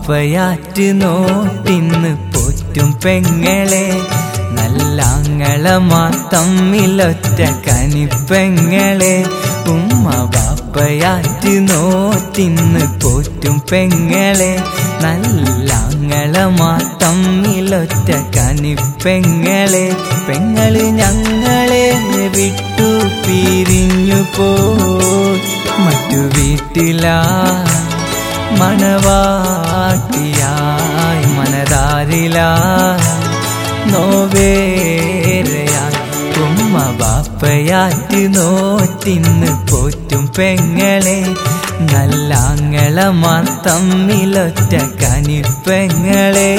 ബാപ്പയാറ്റ് നോട്ടിന്ന് പോറ്റും പെങ്ങളെ നല്ലാങ്ങളമാ തമ്മിലൊറ്റ കനിപ്പെങ്ങളെ ഉമ്മ ബാപ്പയാറ്റ് നോട്ടിന്ന് പോറ്റും പെങ്ങളെ നല്ലാങ്ങളമാ തമ്മിലൊറ്റ കനിപ്പെങ്ങളെ പെങ്ങള് ഞങ്ങളെ വിട്ടു പിരിഞ്ഞു പോ മറ്റു വീട്ടിലാ മണവാട്ടിയായി മനതാരിലായി നോവേറയായി ഉമ്മ ബാപ്പയാറ്റ് നോറ്റിന്ന് പോറ്റും പെങ്ങളെ നല്ലാങ്ങളമാ തമ്മിലൊറ്റ കനിപ്പെങ്ങളെ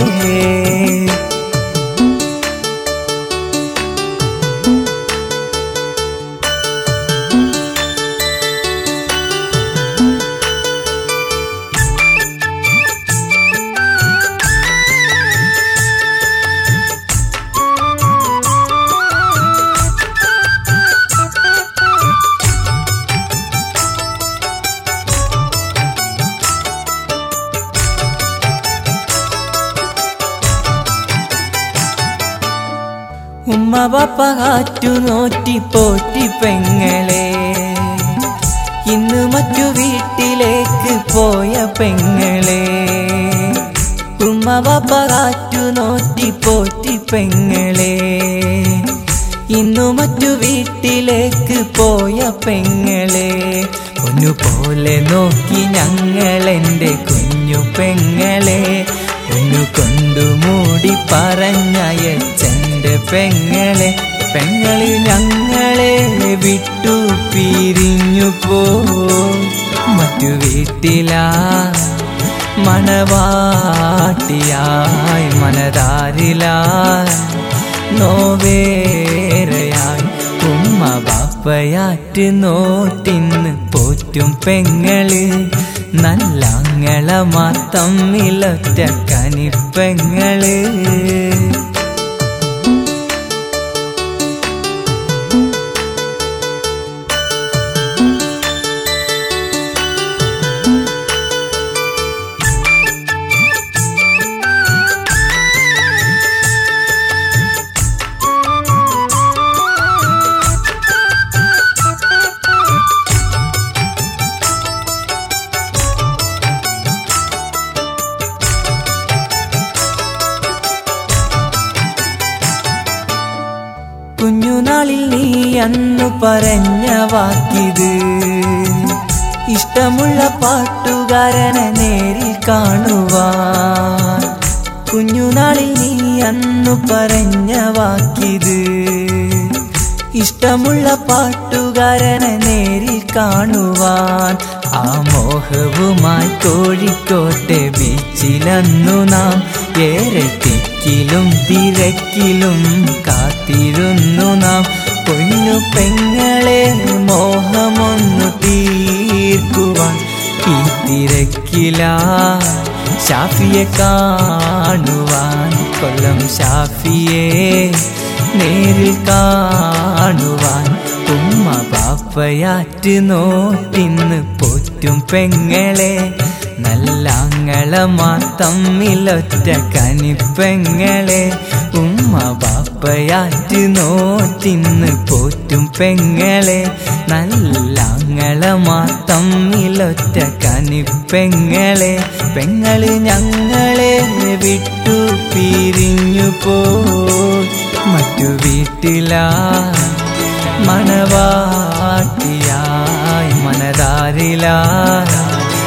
ഉമ്മ ബാപ്പ കാറ്റു നോറ്റി പോറ്റി പെങ്ങളെ ഇന്ന് മറ്റു വീട്ടിലേക്ക് പോയ പെങ്ങളെ ഉമ്മ ബാപ്പ കാറ്റു നോറ്റി പോറ്റി പെങ്ങളെ ഇന്നു മറ്റു വീട്ടിലേക്ക് പോയ പെങ്ങളെ ഒന്നുപോലെ നോക്കി ഞങ്ങളെന്റെ കുഞ്ഞു പെങ്ങളെ ഒന്നു കൊണ്ടു മൂടി പറഞ്ഞയച്ചെന്റെ പെങ്ങളെ പെങ്ങള് ഞങ്ങളെ വിട്ടു പിരിഞ്ഞു പോ മറ്റു വീട്ടിലാ മണവാട്ടിയായി മനതാരിലായി നോവേറയായി ഉമ്മ ബാപ്പയാറ്റ് നോട്ടിന്ന് പോറ്റും പെങ്ങള് നല്ലാങ്ങളമാ തമ്മിലൊറ്റ കനിപ്പെങ്ങള് കുഞ്ഞുനാളിൽ നീ അന്നു പറഞ്ഞ വാക്കിത് ഇഷ്ടമുള്ള പാട്ടുകാരനെ നേരിൽ കാണുവാൻ കുഞ്ഞുനാളിൽ നീ അന്നു പറഞ്ഞ വാക്കിത് ഇഷ്ടമുള്ള പാട്ടുകാരനെ നേരിൽ കാണുവാൻ ആ മോഹവുമായി കോഴിക്കോട്ടെ ബീച്ചിലന്നു നാം ഏറെ തിക്കിലും തിരക്കിലും കാത്തിരുന്നു നാം പൊന്നു പെങ്ങളെ മോഹമൊന്നു തീർക്കുവാൻ ഈ തിരക്കിലാ ഷാഫിയെ കാണുവാൻ കൊല്ലം ഷാഫിയെ നേരിൽ കാണുവാൻ ഉമ്മ ബാപ്പയാറ്റ് നോട്ടിന്ന് പോറ്റും പെങ്ങളെ നല്ലാങ്ങളമാ തമ്മിലൊറ്റ കനിപ്പെങ്ങളെ ഉമ്മ ബാപ്പയാറ്റ് നോട്ടിന്ന് പോറ്റും പെങ്ങളെ നല്ലാങ്ങളമാ തമ്മിലൊറ്റ കനിപ്പെങ്ങളെ പെങ്ങള് ഞങ്ങളെ വിട്ടു പിരിഞ്ഞു പോ മറ്റു വീട്ടിലാ മണവാട്ടിയായി മനതാരിലായി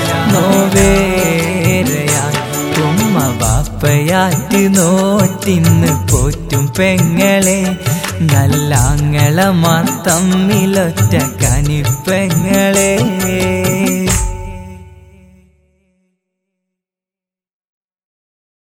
നോവേറയായി ഉമ്മ ബാപ്പയാറ്റ് നോറ്റിന്ന് പോറ്റും പെങ്ങളെ നല്ലാങ്ങളമാ തമ്മിലൊറ്റ കനിപ്പെങ്ങളെ